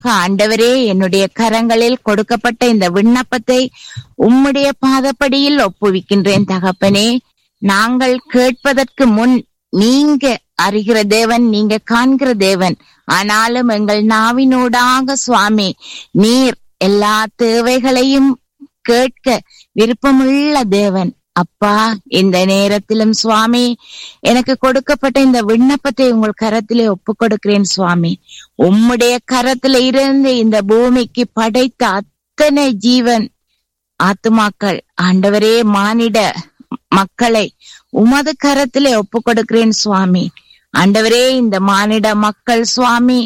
ஆண்டவரே என்னுடைய கரங்களில் கொடுக்கப்பட்ட இந்த விண்ணப்பத்தை உம்முடைய பாதப்படியில் ஒப்புவிக்கின்றேன் தகப்பனே நாங்கள் கேட்பதற்கு முன் நீங்க அறிகிற தேவன் நீங்க காண்கிற தேவன் ஆனாலும் எங்கள் நாவினூடாக சுவாமி நீர் எல்லா தேவைகளையும் கேட்க விருப்பமுள்ள தேவன் அப்பா இந்த நேரத்திலும் சுவாமி எனக்கு கொடுக்கப்பட்ட இந்த விண்ணப்பத்தை உங்கள் கரத்திலே ஒப்பு கொடுக்கிறேன் சுவாமி உம்முடைய கரத்தில இருந்து இந்த பூமிக்கு படைத்த அத்தனை ஜீவன் ஆத்துமாக்கள் ஆண்டவரே மானிட மக்களை உமது கரத்திலே ஒப்பு கொடுக்கிறேன் சுவாமி ஆண்டவரே இந்த மானிட மக்கள் சுவாமி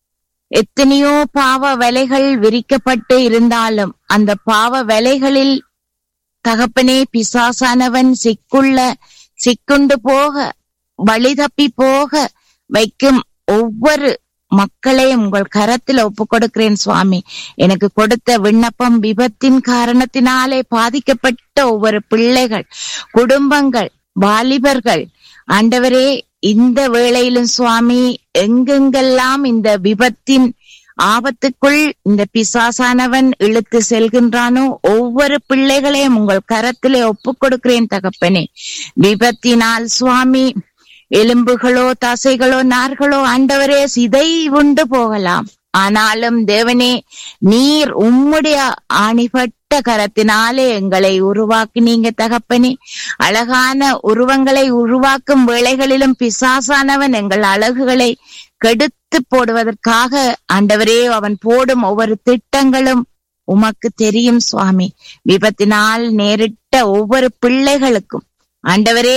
எத்தனையோ பாவ வேலைகள் விரிக்கப்பட்டு இருந்தாலும் அந்த பாவ வேலைகளில் தகப்பனே பிசாசானவன் சிக்குள்ள சிக்குண்டு போக வழி தப்பி போக வைக்கும் ஒவ்வொரு மக்களையும் உங்கள் கரத்தில் ஒப்பு கொடுக்கிறேன் சுவாமி எனக்கு கொடுத்த விண்ணப்பம் விபத்தின் காரணத்தினாலே பாதிக்கப்பட்ட ஒவ்வொரு பிள்ளைகள் குடும்பங்கள் வாலிபர்கள் ஆண்டவரே இந்த வேளையிலும் சுவாமி எங்கெங்கெல்லாம் இந்த விபத்தின் ஆபத்துக்குள் இந்த பிசாசானவன் இழுத்து செல்கின்றானோ ஒவ்வொரு பிள்ளைகளையும் உங்கள் கரத்திலே ஒப்புக் கொடுக்கிறேன் தகப்பனே விபத்தினால் சுவாமி எலும்புகளோ தசைகளோ நார்களோ ஆண்டவரே சிதை உண்டு போகலாம் ஆனாலும் தேவனே நீர் உம்முடைய ஆணிபட்ட கரத்தினாலே எங்களை உருவாக்கினீங்க தகப்பனே அழகான உருவங்களை உருவாக்கும் வேளைகளிலும் பிசாசானவன் எங்கள் அழகுகளை கெடுத்து போடுவதற்காக ஆண்டவரே அவன் போடும் ஒவ்வொரு திட்டங்களும் உமக்கு தெரியும் சுவாமி விபத்தினால் நேரிட்ட ஒவ்வொரு பிள்ளைகளுக்கும் ஆண்டவரே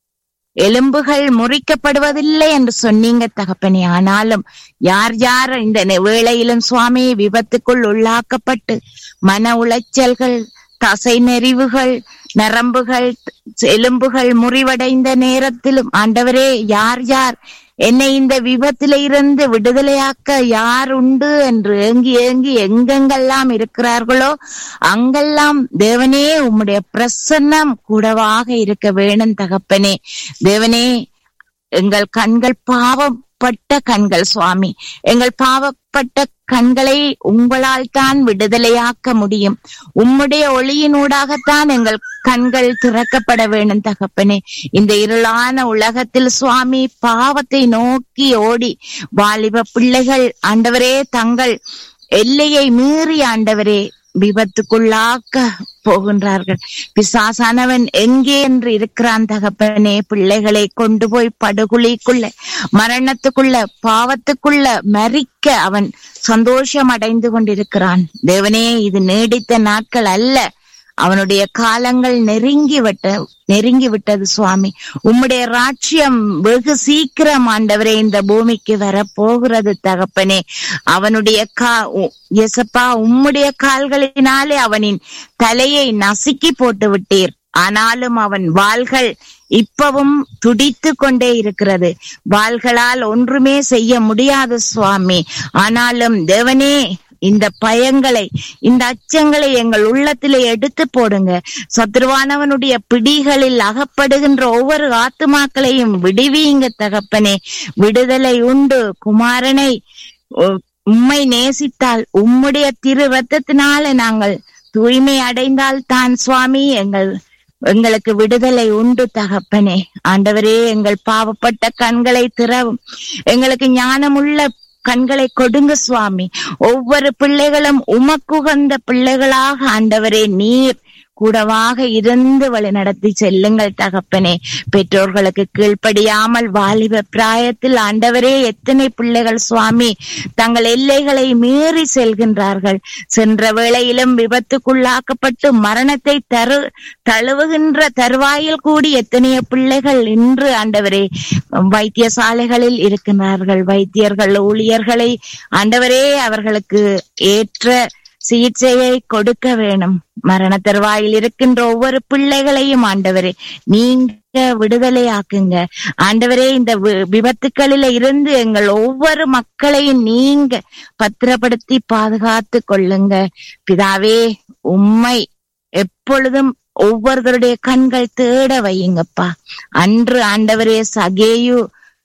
எலும்புகள் முறிக்கப்படுவதில்லை என்று சொன்னீங்க தகப்பனே ஆனாலும் யார் யார் இந்த நெ- வேளையிலும் சுவாமி விபத்துக்குள் உள்ளாக்கப்பட்டு மன உளைச்சல்கள் தசை நெறிவுகள் நரம்புகள் எலும்புகள் முறிவடைந்த நேரத்திலும் ஆண்டவரே யார் யார் என்னை இந்த விபத்தில இருந்து விடுதலையாக்க யார் உண்டு என்று ஏங்கி ஏங்கி எங்கெங்கெல்லாம் இருக்கிறார்களோ அங்கெல்லாம் தேவனே உம்முடைய பிரசன்னம் கூடவாக இருக்க வேணும் தகப்பனே தேவனே எங்கள் கண்கள் பாவப்பட்ட கண்கள் சுவாமி எங்கள் பாவப்பட்ட கண்களை உங்களால் தான் விடுதலையாக்க முடியும் உம்முடைய ஒளியினூடாகத்தான் எங்கள் கண்கள் திறக்கப்பட வேண்டும் தகப்பனே இந்த இருளான உலகத்தில் சுவாமி பாவத்தை நோக்கி ஓடி வாலிப பிள்ளைகள் ஆண்டவரே தங்கள் எல்லையை மீறி ஆண்டவரே விபத்துக்குள்ளாக்க போகின்றார்கள் பிசாசானவன் எங்கே என்று இருக்கிறான் தகப்பனே பிள்ளைகளை கொண்டு போய் படுகுழிக்குள்ள மரணத்துக்குள்ள பாவத்துக்குள்ள மறிக்க அவன் சந்தோஷம் அடைந்து கொண்டிருக்கிறான் தேவனே இது நீடித்த நாட்கள் அல்ல அவனுடைய காலங்கள் நெருங்கி விட்ட நெருங்கி விட்டது சுவாமி உம்முடைய ராட்சியம் வெகு சீக்கிரம் ஆண்டவரே இந்த பூமிக்கு வர போகிறது தகப்பனே அவனுடைய கா உ- எசப்பா உம்முடைய கால்களினாலே அவனின் தலையை நசுக்கி போட்டு விட்டீர் ஆனாலும் அவன் வாள்கள் இப்பவும் துடித்து கொண்டே இருக்கிறது வாள்களால் ஒன்றுமே செய்ய முடியாது சுவாமி ஆனாலும் தேவனே இந்த பயங்களை இந்த அச்சங்களை எங்கள் உள்ளத்திலே எடுத்து போடுங்க சத்ருவானவனுடைய பிடிகளில் அகப்படுகின்ற ஒவ்வொரு ஆத்துமாக்களையும் விடுவீங்க தகப்பனே விடுதலை உண்டு குமாரனை உ- உம்மை நேசித்தால் உம்முடைய திரு ரத்தத்தினால நாங்கள் தூய்மை அடைந்தால் தான் சுவாமி எங்கள் எங்களுக்கு விடுதலை உண்டு தகப்பனே ஆண்டவரே எங்கள் பாவப்பட்ட கண்களை திறவும் எங்களுக்கு ஞானமுள்ள கண்களை கொடுங்க சுவாமி ஒவ்வொரு பிள்ளைகளும் உமக்குகந்த பிள்ளைகளாக ஆண்டவரே நீர் கூடவாக இருந்து வழி நடத்தி செல்லுங்கள் தகப்பனே பெற்றோர்களுக்கு கீழ்ப்படியாமல் வாலிப பிராயத்தில் ஆண்டவரே எத்தனை பிள்ளைகள் சுவாமி தங்கள் எல்லைகளை மீறி செல்கின்றார்கள் சென்ற வேளையிலும் விபத்துக்குள்ளாக்கப்பட்டு மரணத்தை தரு தழுவுகின்ற தருவாயில் கூடி எத்தனையோ பிள்ளைகள் இன்று ஆண்டவரே வைத்தியசாலைகளில் இருக்கின்றார்கள் வைத்தியர்கள் ஊழியர்களை ஆண்டவரே அவர்களுக்கு ஏற்ற சிகிச்சையை கொடுக்க வேணும் மரண தருவாயில் இருக்கின்ற ஒவ்வொரு பிள்ளைகளையும் ஆண்டவரே நீங்க விடுதலை ஆக்குங்க ஆண்டவரே இந்த வி- விபத்துக்களில இருந்து எங்கள் ஒவ்வொரு மக்களையும் நீங்க பத்திரப்படுத்தி பாதுகாத்து கொள்ளுங்க பிதாவே உம்மை எப்பொழுதும் ஒவ்வொருவருடைய கண்கள் தேட வையுங்கப்பா அன்று ஆண்டவரே சகேயு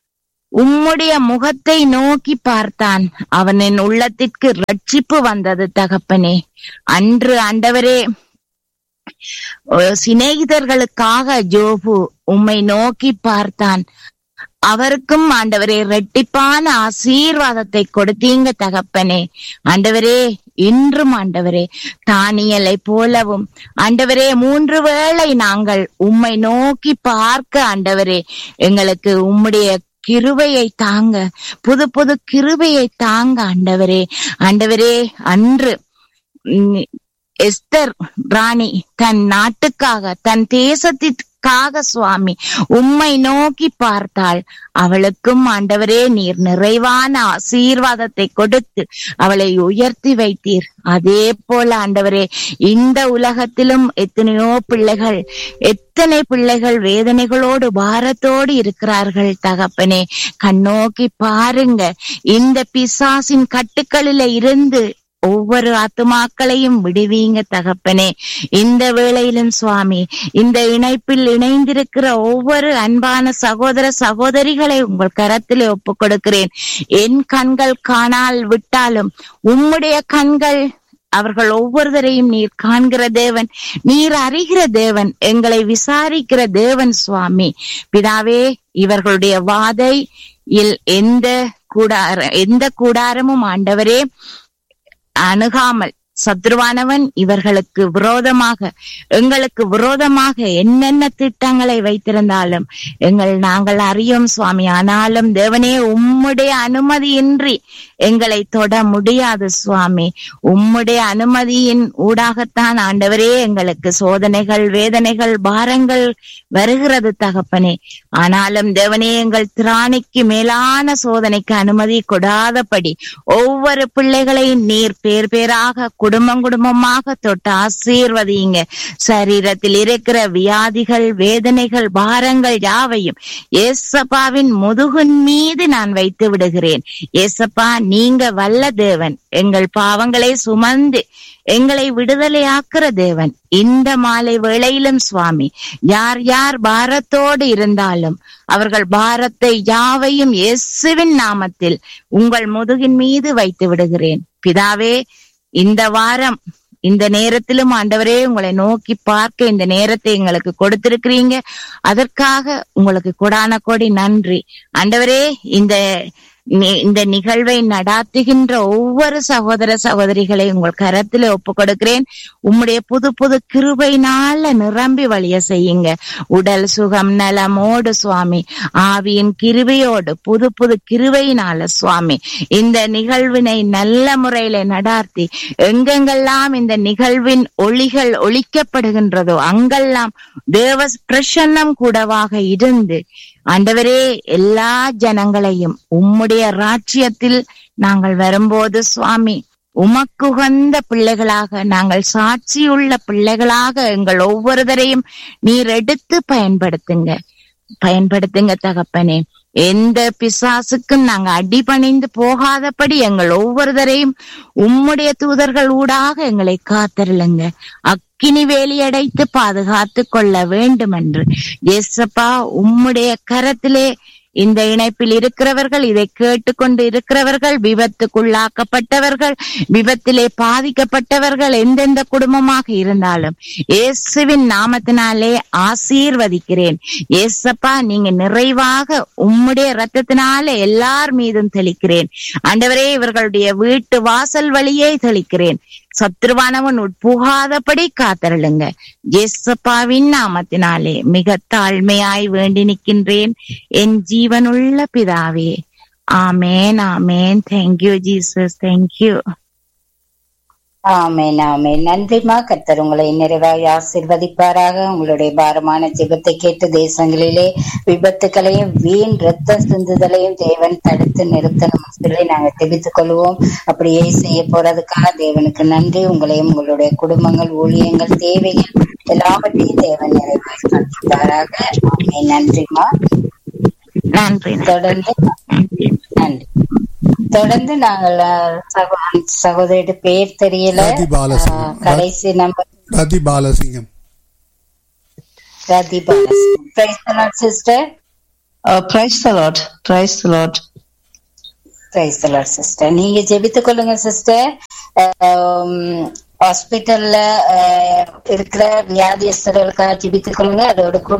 உம்முடைய முகத்தை நோக்கி பார்த்தான் அவனின் உள்ளத்திற்கு ரட்சிப்பு வந்தது தகப்பனே அன்று ஆண்டவரே சிநேகிதர்களுக்காக ஜோபு உம்மை நோக்கி பார்த்தான் அவருக்கும் ஆண்டவரே ரெட்டிப்பான ஆசீர்வாதத்தை கொடுத்தீங்க தகப்பனே ஆண்டவரே இன்றும் ஆண்டவரே தானியலை போலவும் ஆண்டவரே மூன்று வேளை நாங்கள் உம்மை நோக்கி பார்க்க ஆண்டவரே எங்களுக்கு உம்முடைய கிருபையை தாங்க புது புது கிருபையை தாங்க ஆண்டவரே ஆண்டவரே அன்று எஸ்தர் ராணி தன் நாட்டுக்காக தன் தேசத்திற்காக சுவாமி உம்மை நோக்கி பார்த்தாள் அவளுக்கும் ஆண்டவரே நீர் நிறைவான ஆசீர்வாதத்தை கொடுத்து அவளை உயர்த்தி வைத்தீர் அதே போல ஆண்டவரே இந்த உலகத்திலும் எத்தனையோ பிள்ளைகள் எத்தனை பிள்ளைகள் வேதனைகளோடு பாரத்தோடு இருக்கிறார்கள் தகப்பனே கண்ணோக்கி பாருங்க இந்த பிசாசின் கட்டுக்களில இருந்து ஒவ்வொரு ஆத்துமாக்களையும் விடுவீங்க தகப்பனே இந்த வேளையிலும் சுவாமி இந்த இணைப்பில் இணைந்திருக்கிற ஒவ்வொரு அன்பான சகோதர சகோதரிகளை உங்கள் கரத்திலே ஒப்பு கொடுக்கிறேன் என் கண்கள் காணால் விட்டாலும் உம்முடைய கண்கள் அவர்கள் ஒவ்வொருவரையும் நீர் காண்கிற தேவன் நீர் அறிகிற தேவன் எங்களை விசாரிக்கிற தேவன் சுவாமி பிதாவே இவர்களுடைய வாதை எந்த கூடார எந்த கூடாரமும் ஆண்டவரே அணுகாமல் சத்ருவானவன் இவர்களுக்கு விரோதமாக எங்களுக்கு விரோதமாக என்னென்ன திட்டங்களை வைத்திருந்தாலும் எங்கள் நாங்கள் அறியோம் சுவாமி ஆனாலும் தேவனே உம்முடைய அனுமதியின்றி எங்களை தொட முடியாது சுவாமி உம்முடைய அனுமதியின் ஊடாகத்தான் ஆண்டவரே எங்களுக்கு சோதனைகள் வேதனைகள் பாரங்கள் வருகிறது தகப்பனே ஆனாலும் தேவனே எங்கள் திராணிக்கு மேலான சோதனைக்கு அனுமதி கொடாதபடி ஒவ்வொரு பிள்ளைகளையும் நீர் பேர் பேராக குடும்பம் குடும்பமாக தொட்டு ஆசீர்வதிங்க சரீரத்தில் இருக்கிற வியாதிகள் வேதனைகள் பாரங்கள் யாவையும் ஏசப்பாவின் முதுகின் மீது நான் வைத்து விடுகிறேன் ஏசப்பா நீங்க வல்ல தேவன் எங்கள் பாவங்களை சுமந்து எங்களை விடுதலையாக்குற தேவன் இந்த மாலை வேளையிலும் சுவாமி யார் யார் பாரத்தோடு இருந்தாலும் அவர்கள் பாரத்தை யாவையும் இயேசுவின் நாமத்தில் உங்கள் முதுகின் மீது வைத்து விடுகிறேன் பிதாவே இந்த வாரம் இந்த நேரத்திலும் ஆண்டவரே உங்களை நோக்கி பார்க்க இந்த நேரத்தை எங்களுக்கு கொடுத்திருக்கிறீங்க அதற்காக உங்களுக்கு கொடான கோடி நன்றி ஆண்டவரே இந்த இந்த நிகழ்வை நடாத்துகின்ற ஒவ்வொரு சகோதர சகோதரிகளை உங்கள் கரத்துல ஒப்பு கொடுக்கிறேன் உம்முடைய புது புது கிருபைனால நிரம்பி வழிய செய்யுங்க உடல் சுகம் நலமோடு சுவாமி ஆவியின் கிருபையோடு புது புது கிருபையினால சுவாமி இந்த நிகழ்வினை நல்ல முறையில நடார்த்தி எங்கெங்கெல்லாம் இந்த நிகழ்வின் ஒளிகள் ஒழிக்கப்படுகின்றதோ அங்கெல்லாம் தேவ பிரசன்னம் கூடவாக இருந்து ஆண்டவரே எல்லா ஜனங்களையும் உம்முடைய ராட்சியத்தில் நாங்கள் வரும்போது சுவாமி உமக்குகந்த பிள்ளைகளாக நாங்கள் சாட்சியுள்ள பிள்ளைகளாக எங்கள் ஒவ்வொருவரையும் நீர் எடுத்து பயன்படுத்துங்க பயன்படுத்துங்க தகப்பனே எந்த பிசாசுக்கும் நாங்க அடிபணிந்து போகாதபடி எங்கள் ஒவ்வொருவரையும் உம்முடைய தூதர்கள் ஊடாக எங்களை காத்தருளுங்க அக்கினி வேலி அடைத்து பாதுகாத்து கொள்ள வேண்டும் என்று எஸ்ஸப்பா உம்முடைய கரத்திலே இந்த இணைப்பில் இருக்கிறவர்கள் இதை கேட்டுக்கொண்டு இருக்கிறவர்கள் விபத்துக்குள்ளாக்கப்பட்டவர்கள் விபத்திலே பாதிக்கப்பட்டவர்கள் எந்தெந்த குடும்பமாக இருந்தாலும் இயேசுவின் நாமத்தினாலே ஆசீர்வதிக்கிறேன் ஏசப்பா நீங்க நிறைவாக உம்முடைய ரத்தத்தினாலே எல்லார் மீதும் தெளிக்கிறேன் ஆண்டவரே இவர்களுடைய வீட்டு வாசல் வழியே தெளிக்கிறேன் சத்ருவானவன் உட்புகாதபடி காத்தருளுங்க ஜேசப்பாவின் நாமத்தினாலே மிக தாழ்மையாய் வேண்டி நிற்கின்றேன் என் ஜீவனுள்ள பிதாவே ஆமேன் ஆமேன் தேங்க்யூ ஜீசஸ் தேங்க்யூ ஆமேன் ஆமேன் நன்றிமா கர்த்தர் உங்களை நிறைவாய் ஆசிர்வதிப்பாராக உங்களுடைய பாரமான ஜெபத்தை கேட்டு தேசங்களிலே விபத்துக்களையும் வீண் ரத்த சிந்துதலையும் தேவன் தடுத்து நிறுத்தணும் சொல்லி நாங்க தெரிவித்துக் கொள்வோம் அப்படியே செய்ய போறதுக்காக தேவனுக்கு நன்றி உங்களையும் உங்களுடைய குடும்பங்கள் ஊழியங்கள் தேவைகள் எல்லாவற்றையும் தேவன் நிறைவாய் கற்பித்தாராக ஆமேன் நன்றிமா நன்றி தொடர்ந்து நன்றி தொடர்ந்து நாங்கள் சகோதரியோட பேர் தெரியல ரதி பாலசிங்கம். கடைசி number Rathi Balasingam Rathi Balasingam sister praise lord praise lord praise sister நீங்க ஜெபித்துக் கொள்ளுங்க சிஸ்டர் ஹாஸ்பிட்டல்ல இருக்கிற வியாதியஸ்தர்களுக்காக ஜெபித்துக் கொள்ளுங்க அதோடு கூட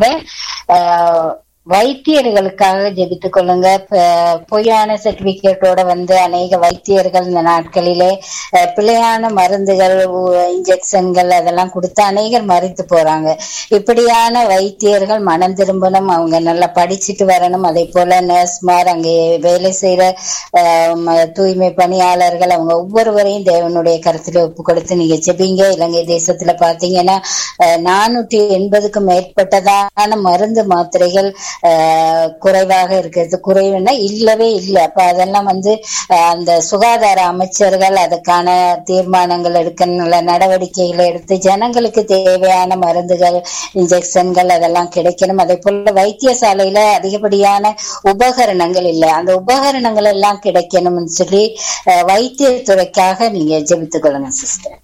ஆஹ், வைத்தியர்களுக்காக ஜெபித்துக் கொள்ளுங்க ப- பொய்யான சர்டிபிகேட்டோட வந்து அநேக வைத்தியர்கள் இந்த நாட்களிலே அஹ், பிழையான மருந்துகள் இன்ஜெக்ஷன்கள் அதெல்லாம் கொடுத்து அநேகர் மறித்து போறாங்க இப்படியான வைத்தியர்கள் மனம் திரும்பணும் அவங்க நல்லா படிச்சுட்டு வரணும் அதே போல நர்ஸ்மார் அங்கே வேலை செய்யற அஹ், ம- தூய்மை பணியாளர்கள் அவங்க ஒவ்வொருவரையும் தேவனுடைய கருத்துல ஒப்பு கொடுத்து நீங்க ஜெபிங்க இலங்கை தேசத்துல பாத்தீங்கன்னா அஹ், நானூற்றி எண்பதுக்கும் மேற்பட்டதான மருந்து மாத்திரைகள் அஹ், குறைவாக இருக்கிறது குறைவுன்னா இல்லவே இல்லை அப்ப அதெல்லாம் வந்து அஹ், அந்த சுகாதார அமைச்சர்கள் அதுக்கான தீர்மானங்கள் எடுக்க நல்ல நடவடிக்கைகளை எடுத்து ஜனங்களுக்கு தேவையான மருந்துகள் இன்ஜெக்ஷன்கள் அதெல்லாம் கிடைக்கணும் அதே போல வைத்தியசாலையில அதிகப்படியான உபகரணங்கள் இல்லை அந்த உபகரணங்கள் எல்லாம் கிடைக்கணும்னு சொல்லி அஹ், வைத்தியத்துறைக்காக நீங்க ஜெபித்துக் கொள்ளுங்க சிஸ்டர்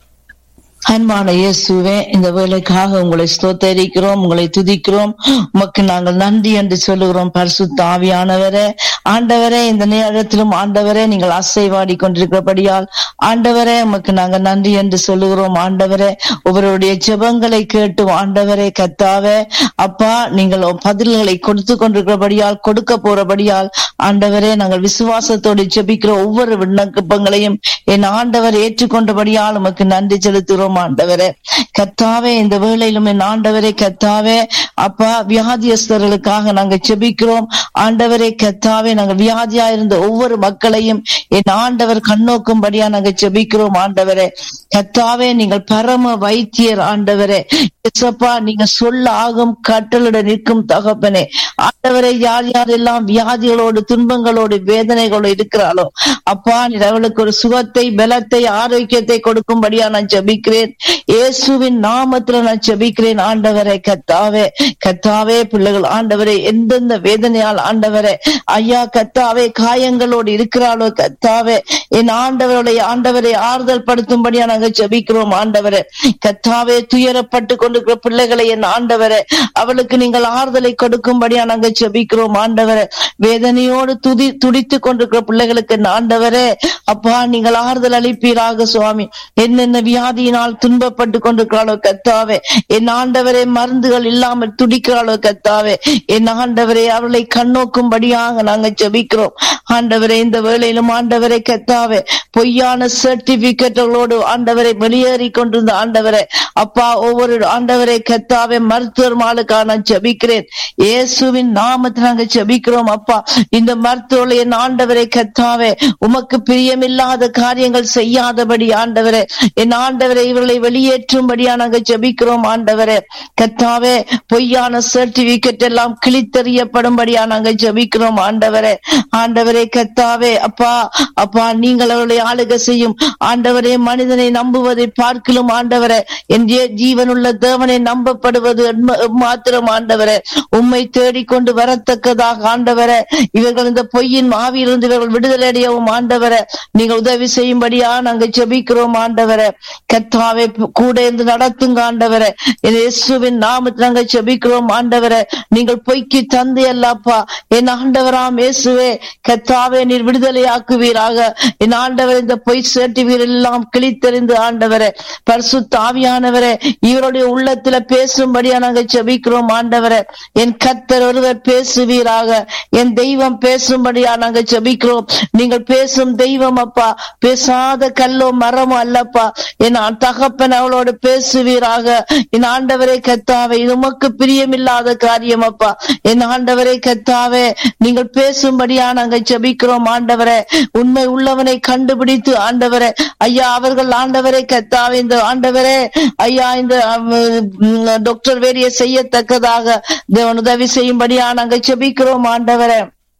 அன்பான இயேசுவே இந்த வேலைக்காக உங்களை ஸ்தோத்தரிக்கிறோம் உங்களை துதிக்கிறோம் உமக்கு நாங்கள் நன்றி என்று சொல்லுகிறோம் பரிசுத்த ஆவியானவரே ஆண்டவரே இந்த நேரத்திலும் ஆண்டவரே நீங்கள் அசைவாடி கொண்டிருக்கிறபடியால் ஆண்டவரே உமக்கு நாங்கள் நன்றி என்று சொல்லுகிறோம் ஆண்டவரே ஒவ்வொருடைய ஜெபங்களை கேட்டு ஆண்டவரே கத்தாவே அப்பா நீங்கள் பதில்களை கொடுத்து கொண்டிருக்கிறபடியால் கொடுக்க போறபடியால் ஆண்டவரே நாங்கள் விசுவாசத்தோடு ஜெபிக்கிற ஒவ்வொரு விண்ணப்பங்களையும் என் ஆண்டவர் ஏற்றுக்கொண்டபடியால் உமக்கு நன்றி செலுத்துகிறோம் ஆண்டவரே கத்தாவே இந்த வேளையிலும் என் ஆண்டவரே கத்தாவே அப்பா வியாதியஸ்தர்களுக்காக நாங்க ஜெபிக்கிறோம் ஆண்டவரே கத்தாவே நாங்க வியாதியா இருந்த ஒவ்வொரு மக்களையும் என் ஆண்டவர் கண்ணோக்கும்படியா நாங்க ஜெபிக்கிறோம் ஆண்டவரே கத்தாவே நீங்கள் பரம வைத்தியர் ஆண்டவரே இயேசப்பா நீங்க சொல்ல ஆகும் கட்டளிட நிற்கும் தகப்பனே ஆண்டவரை யார் யாரெல்லாம் வியாதிகளோடு துன்பங்களோடு வேதனைகளோடு இருக்கிறாளோ அப்பா நீர் அவளுக்கு ஒரு சுகத்தை பலத்தை ஆரோக்கியத்தை கொடுக்கும்படியா நான் ஜெபிக்கிறேன் இயேசுவின் நாமத்துல நான் ஜெபிக்கிறேன் ஆண்டவரை கத்தாவே கத்தாவே பிள்ளைகள் ஆண்டவரே எந்தெந்த வேதனையால் ஆண்டவரே ஐயா கத்தாவே காயங்களோடு இருக்கிறாளோ கத்தாவே என் ஆண்டவருடைய ஆண்டவரை ஆறுதல் படுத்தும்படியா நாங்க ஜெபிக்கிறோம் ஆண்டவரே கத்தாவே துயரப்பட்டு கொண்டிருக்கிற பிள்ளைகளை என் ஆண்டவரே அவளுக்கு நீங்கள் ஆறுதலை கொடுக்கும்படியா நாங்க ஜெபிக்கிறோம் ஆண்டவரே வேதனையோடு துதி துடித்து கொண்டிருக்கிற பிள்ளைகளுக்கு என் ஆண்டவரே அப்பா நீங்கள் ஆறுதல் அளிப்பீராக சுவாமி என்னென்ன வியாதியினால் துன்பப்பட்டு கொண்டிருக்கிறாளோ கத்தாவே என் ஆண்டவரே மருந்துகள் இல்லாமல் துடிக்கிறாளோ கத்தாவே என் ஆண்டவரே அவளை கண்ணோக்கும்படியாக நாங்க ஜெபிக்கிறோம் ஆண்டவரே இந்த வேளையிலும் ஆண்டவரை கத்தாவே பொய்யான சர்டிபிகேட்டுகளோடு ஆண்டவரை வெளியேறி கொண்டிருந்த ஆண்டவரே அப்பா ஒவ்வொரு ஆண்டவரை கத்தாவே மருத்துவர் மாலுக்காக நான் ஜெபிக்கிறேன் இயேசுவின் நாமத்தில் நாங்க ஜெபிக்கிறோம் அப்பா இந்த மருத்துவர்களை என் ஆண்டவரை கத்தாவே உமக்கு பிரியமில்லாத காரியங்கள் செய்யாதபடி ஆண்டவரே என் ஆண்டவரை இவர்களை வெளியேற்றும்படியா நாங்க ஜெபிக்கிறோம் ஆண்டவரே கத்தாவே பொய்யான சர்டிபிகேட் எல்லாம் கிழித்தறியப்படும்படியா நாங்க ஜெபிக்கிறோம் ஆண்டவரே ஆண்டவரே கத்தாவே அப்பா அப்பா நீங்கள் அவர்களை ஆளுக செய்யும் ஆண்டவரே மனிதனை நம்புவதை பார்க்கிலும் ஆண்டவரே என் ஜீ- ஜீவனுள்ள தேவனை நம்பப்படுவது என்ம- மாத்திரம் ஆண்டவரே உம்மை தேடிக்கொண்டு வரத்தக்கதாக ஆண்டவரே இவர்கள் இந்த பொய்யின் ஆவியிலிருந்து இவர்கள் விடுதலை அடையவும் ஆண்டவரே நீங்கள் உதவி செய்யும்படியா நாங்க ஜெபிக்கிறோம் ஆண்டவரே கத்தாவே கூட இருந்து நடத்துங்க ஆண்டவரே என் இயேசுவின் நாமத்தில் நாங்க ஜெபிக்கிறோம் ஆண்டவரே நீங்கள் பொய்க்கு தந்தை அல்லப்பா என் ஆண்டவராம் இயேசுவே கத்தாவே நீர் விடுதலையாக்குவீராக என் ஆண்டவர் இந்த பொய் சர்டிபிகேட் எல்லாம் கிழித்தெறிந்து ஆண்டவரே பரிசுத்த ஆவியானவரே இவருடைய உள்ளத்துல பேசும்படியா நாங்க ஜெபிக்கிறோம் ஆண்டவரே என் கர்த்தர் ஒருவர் பேசுவீராக என் தெய்வம் பேசும்படியா நாங்க ஜெபிக்கிறோம் நீங்கள் பேசும் தெய்வம் அப்பா பேசாத கல்லோ மரமோ அல்லப்பா என் ஆ- தகப்பன் அவளோடு பேசுவீராக என் ஆண்டவரே கத்தாவே இது உமக்கு பிரியமில்லாத காரியம் அப்பா என் ஆண்டவரே கத்தாவே நீங்கள் பேசும்படியா நாங்க ஜெபிக்கிறோம் ஆண்டவரே உண்மை உள்ளவனை கண்டுபிடித்து ஆண்டவரே ஐயா அவர்கள் ஆண்டவரை கத்தாவே இந்த ஆண்டவரே ஐயா இந்த உம், டாக்டர் வேரிய செய்யத்தக்கதாக தேவன் உதவி செய்யும்படியா நாங்க ஜெபிக்கிறோம் ஆண்டவரே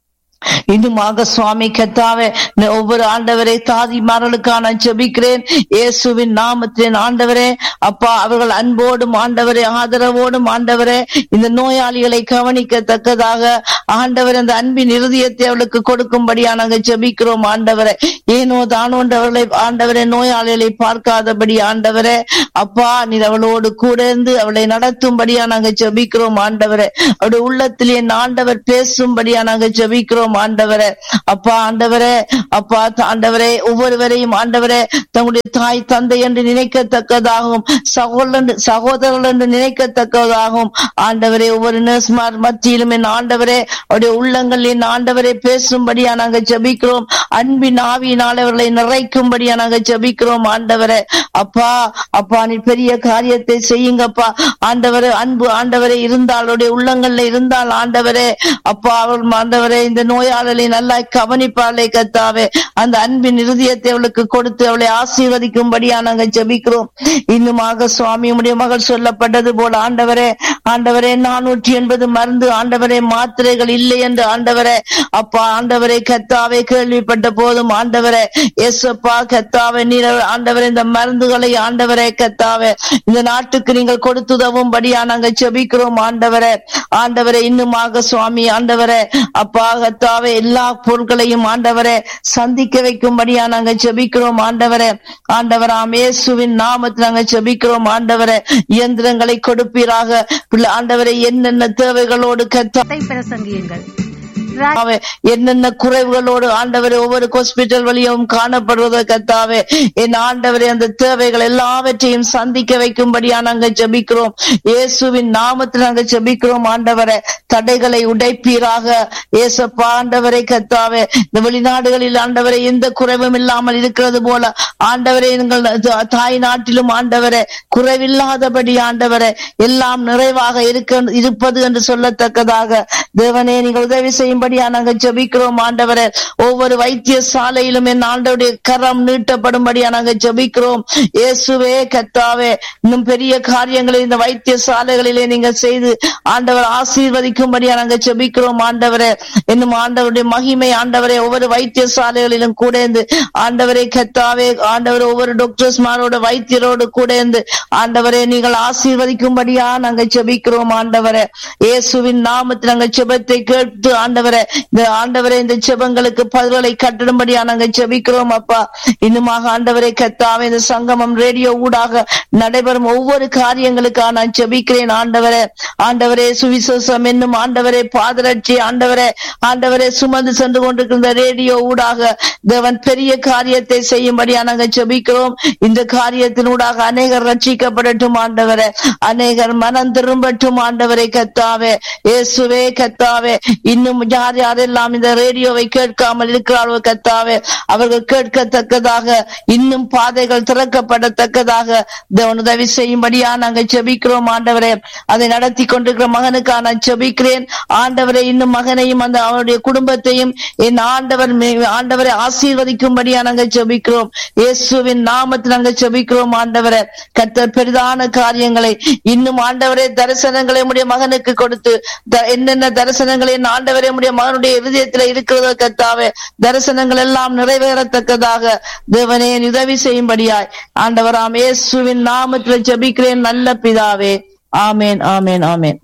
இன்னுமாக சுவாமி கத்தாவே இந்த ஒவ்வொரு ஆண்டவரை தாதிமார்களுக்கான ஜெபிக்கிறேன் இயேசுவின் நாமத்தின் ஆண்டவரே அப்பா அவர்கள் அன்போடும் ஆண்டவரே ஆதரவோடும் ஆண்டவரே இந்த நோயாளிகளை கவனிக்கத்தக்கதாக ஆண்டவர் அந்த அன்பின் இருதயத்தை அவளுக்கு கொடுக்கும்படியா நாங்க ஜெபிக்கிறோம் ஆண்டவரே ஏனோ தானோன்றவர்களை ஆண்டவரே நோயாளிகளை பார்க்காதபடி ஆண்டவரே அப்பா நீர் அவளோடு கூட இருந்து அவளை நடத்தும்படியா நாங்க ஜெபிக்கிறோம் ஆண்டவரே அவருடைய உள்ளத்திலே என் ஆண்டவர் பேசும்படியா நாங்க ஜெபிக்கிறோம் ஆண்டவரே அப்பா ஆண்டவரே அப்பா ஆண்டவரே ஒவ்வொருவரையும் ஆண்டவரே தங்களுடைய தாய் தந்தை என்று நினைக்கத்தக்கதாகவும் சகோதரன் சகோதரர்கள் என்று நினைக்கத்தக்கதாகவும் ஆண்டவரே ஒவ்வொரு நர்ஸ்மார் மத்தியிலும் என் ஆண்டவரே அவருடைய உள்ளங்கள் என் ஆண்டவரே பேசும்படியா நாங்க ஜெபிக்கிறோம் அன்பின் ஆவியினால் அவர்களை நிறைக்கும்படியா நாங்க ஜெபிக்கிறோம் ஆண்டவரே அப்பா அப்பா நீ பெரிய காரியத்தை செய்யுங்கப்பா ஆண்டவரே அன்பு ஆண்டவரே இருந்தால் அவருடைய உள்ளங்கள்ல இருந்தால் ஆண்டவரே அப்பா அவள் ஆண்டவரே இந்த நோயாளர்களை நல்லா கவனிப்பாளே கத்தாவே அந்த அன்பின் இருதயத்தை அவளுக்கு கொடுத்து அவளை ஆசீர்வதிக்கும்படியா நாங்க ஜெபிக்கிறோம் இன்னுமாக சுவாமி உடைய மகள் சொல்லப்பட்டது போல ஆண்டவரே ஆண்டவரே நானூற்றி எண்பது மருந்து ஆண்டவரே மாத்திரைகள் இல்லை என்று ஆண்டவரே அப்பா ஆண்டவரே கத்தாவே கேள்விப்பட்ட போதும் ஆண்டவரே எஸ்அப்பா கத்தாவே நீர் ஆண்டவரே இந்த மருந்துகளை ஆண்டவரே கத்தாவே இந்த நாட்டுக்கு நீங்கள் கொடுத்துதவும்படியா நாங்க ஜெபிக்கிறோம் ஆண்டவரே ஆண்டவரே இன்னுமாக சுவாமி ஆண்டவரே அப்பா கத்தாவே எல்லா பொருட்களையும் ஆண்டவரே சந்திக்க வைக்கும்படியா நாங்க ஜெபிக்கிறோம் ஆண்டவரே ஆண்டவராம் இயேசுவின் நாமத்தில் நாங்க ஜெபிக்கிறோம் ஆண்டவரே இயந்திரங்களை கொடுப்பீராக பிள்ளை ஆண்டவரே என்னென்ன தேவைகளோடு கத்தா வார்த்தை பிரசங்கியுங்கள் கர்த்தாவே, என்னென்ன குறைவுகளோடு ஆண்டவரே ஒவ்வொரு ஹாஸ்பிட்டல் வழியும் காணப்படுவதோ கத்தாவே என் ஆண்டவரே அந்த தேவைகள் எல்லாவற்றையும் சந்திக்க வைக்கும்படியா நாங்க ஜெபிக்கிறோம் இயேசுவின் நாமத்தில் நாங்க ஜெபிக்கிறோம் ஆண்டவரே தடைகளை உடைப்பீராக ஏசப்பா ஆண்டவரை கத்தாவே இந்த வெளிநாடுகளில் ஆண்டவரை எந்த குறைவும் இல்லாமல் இருக்கிறது போல ஆண்டவரே எங்கள் த- தாய் நாட்டிலும் ஆண்டவரே குறைவில்லாதபடி ஆண்டவரே எல்லாம் நிறைவாக இருக்க இருப்பது என்று சொல்லத்தக்கதாக தேவனே நீங்கள் உதவி செய்யும்படியா நாங்கள் ஜெபிக்கிறோம் ஆண்டவரே ஒவ்வொரு வைத்தியசாலையிலும் என் ஆண்டவருடைய கரம் நீட்டப்படும்படியா நாங்கள் ஜெபிக்கிறோம் இயேசுவே கத்தாவே இன்னும் பெரிய காரியங்களை இந்த வைத்தியசாலைகளிலே நீங்க செய்து ஆண்டவர் ஆசீர்வதிக்கும்படியா நாங்கள் ஜெபிக்கிறோம் ஆண்டவரே இன்னும் ஆண்டவருடைய மகிமை ஆண்டவரே ஒவ்வொரு வைத்தியசாலைகளிலும் கூட இருந்து ஆண்டவரே கத்தாவே ஆண்டவர் ஒவ்வொரு டாக்டர்ஸ்மாரோட வைத்தியரோடு கூட இருந்து ஆண்டவரே நீங்கள் ஆசீர்வதிக்கும்படியா நாங்கள் ஜெபிக்கிறோம் ஆண்டவரே இயேசுவின் நாமத்தில் நாங்கள் ஜெபத்தை கேட்டு ஆண்டவரே இந்த ஆண்டவரே இந்த ஜெபங்களுக்கு பதில்களை கட்டிடும்படியா நாங்கள் ஜெபிக்கிறோம் அப்பா இன்னுமாக ஆண்டவரே கத்தாவே இந்த சங்கமம் ரேடியோ ஊடாக நடைபெறும் ஒவ்வொரு காரியங்களுக்காக நான் ஜெபிக்கிறேன் ஆண்டவரே ஆண்டவரே சுவிசேஷம் என்னும் ஆண்டவரே பாதரட்சி ஆண்டவரே ஆண்டவரே சுமந்து சென்று கொண்டிருக்கிற ரேடியோ ஊடாக தேவன் பெரிய காரியத்தை செய்யும்படியா நாங்கள் ஜெபிக்கிறோம் இந்த காரியத்தினூடாக அநேகர் ரட்சிக்கப்படட்டும் ஆண்டவரே அநேகர் மனம் திரும்பட்டும் ஆண்டவரை கத்தாவே இயேசுவே கத்தாவே இன்னும் யார் யாரெல்லாம் இந்த ரேடியோவை கேட்காமல் இருக்கிறார்களோ கத்தாவே அவர்கள் கேட்கத்தக்கதாக இன்னும் பாதைகள் திறக்கப்படத்தக்கதாக தேவன் உதவி செய்யும்படியா நாங்கள் ஜெபிக்கிறோம் ஆண்டவரே அதை நடத்தி கொண்டிருக்கிற மகனுக்காக நான் ஜெபிக்கிறேன் ஆண்டவரே இன்னும் மகனையும் அந்த அவருடைய குடும்பத்தையும் என் ஆண்டவர் மே- ஆண்டவரை ஆசீர்வதிக்கும்படியா நாங்கள் ஜெபிக்கிறோம் இயேசுவின் நாமத்தில் நாங்கள் ஜெபிக்கிறோம் ஆண்டவரே கர்த்தர் பெரிதான காரியங்களை இன்னும் ஆண்டவரே தரிசனங்களை உடைய மகனுக்கு கொடுத்து த- என்னென்ன தரிசனங்களை என் ஆண்டவரே உடைய மகனுடைய இருதயத்தில் இருக்கிறதோ கர்த்தாவே தரிசனங்கள் எல்லாம் நிறைவேறத்தக்கதாக தேவனே நீ உதவி செய்யும்படியாய் ஆண்டவராம் இயேசுவின் நாமத்தில் ஜெபிக்கிறேன் நல்ல பிதாவே ஆமேன் ஆமேன் ஆமேன்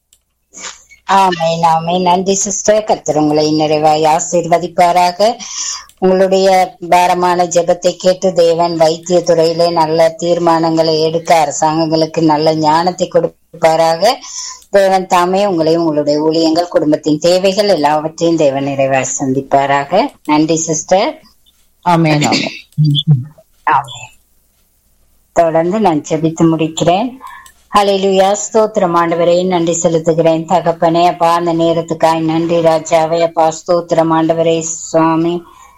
ஆமென் ஆமென் நன்றி சிஸ்டர் கர்த்தர் உங்களை நிறைவாய் ஆசீர்வதிப்பாராக உங்களுடைய பாரமான ஜெபத்தை கேட்டு தேவன் வைத்திய துறையிலே நல்ல தீர்மானங்களை எடுக்க அரசாங்கங்களுக்கு நல்ல ஞானத்தை கொடுப்பாராக தேவன் தாமே உங்களையும் உங்களுடைய ஊழியங்கள் குடும்பத்தின் தேவைகள் எல்லாவற்றையும் தேவன் நிறைவாய் சந்திப்பாராக நன்றி சிஸ்டர் ஆமேன் ஆமேன் ஆமென் தொடர்ந்து நான் ஜெபித்து முடிக்கிறேன் ஹalleluya ஸ்தோத்திரம் ஆண்டவரே நன்றி செலுத்துகிறேன் தகப்பனே அப்பா அந்த நேரத்துக்காய் நன்றி ராஜாவே அப்பா ஸ்தோத்திரம் ஆண்டவரே சுவாமி